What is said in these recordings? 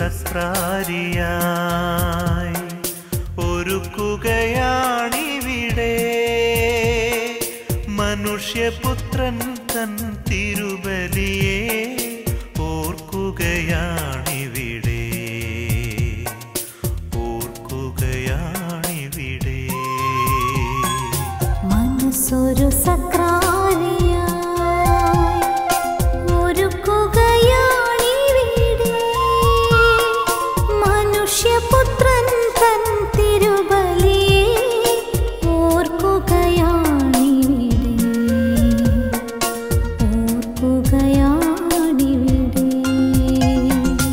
സക്രാരിയായി ഒരുക്കുകയാണിവിടെ മനുഷ്യപുത്രൻ തൻ തിരുബലിയെ ഓർക്കുകയാണിവിടെ ഓർക്കുകയാണിവിടെ മനസ്സൊരു സക്രാരിയായി ഒരുക്കുകയാണിവിടെ മനുഷ്യപുത്രൻ തൻ തിരുബലിയെ ഓർക്കുകയാണിവിടെ ഓർക്കുകയാണിവിടെ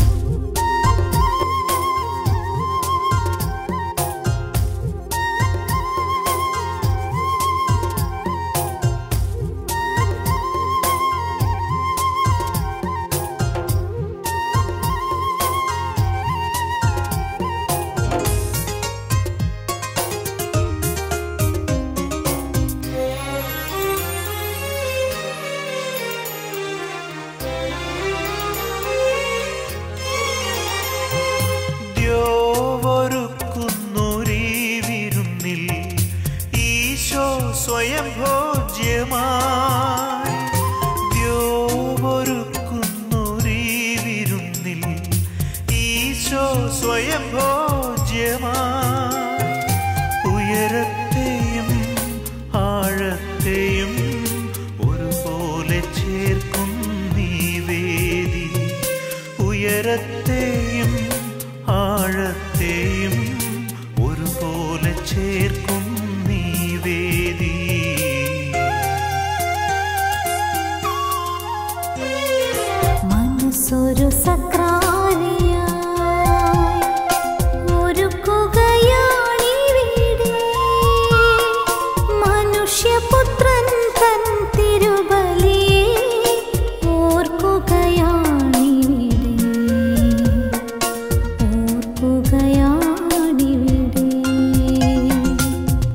ദ്യോവൊരുക്കുന്നൊരീ വിരുന്നിൽ ഈശോ സ്വയം ഭോജ്യമായി ദ്യോവൊരുക്കുന്നൊരീ വിരുന്നിൽ ഈശോ സ്വയം ഭോജ്യമായി ഉയരത്തെയും ആഴത്തെയും ഒരുപോലെ ചേർക്കും നീ വേദി ഉയരത്തെയും ആഴത്തെയും ഒരുപോലെ ചേർക്കും നീ വേദി മനസ്സൊരു സക്രാരിയായി ഒരുക്കുകയാണിവിടെ മനുഷ്യപുത്രൻ തൻ തിരുബലിയെ ഓർക്കുകയാണിവിടെ ഓർക്കുകയാണിവിടെ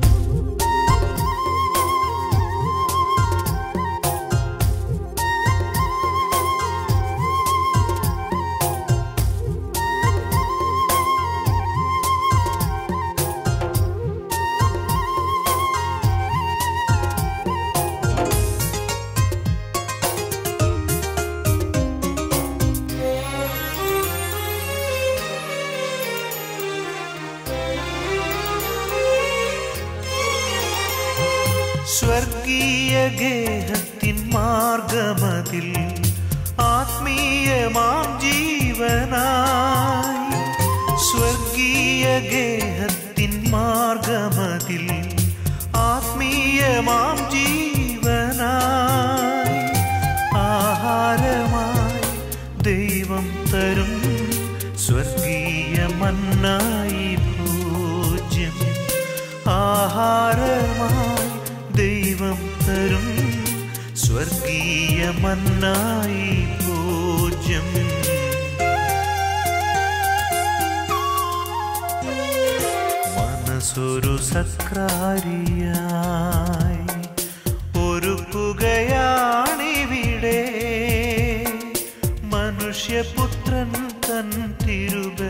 സ്വർഗീയ ഗേഹത്തിൻ മാർഗമതിൽ ആത്മീയമാം ജീവനായി സ്വർഗീയ ഗേഹത്തിൻ മാർഗമതിൽ ആത്മീയമാം ജീവനായി ആഹാരമായി ദൈവം തരും സ്വർഗീയ മന്നായി പൂജ്യം ആഹാരമായി ദൈവം തരും സ്വർഗീയ മന്നായി പൂജ്യം മനസ്സൊരു സക്രാരിയായി ഒരുക്കുകയാണിവിടെ മനുഷ്യപുത്രൻ തൻ തിരുബലിയെ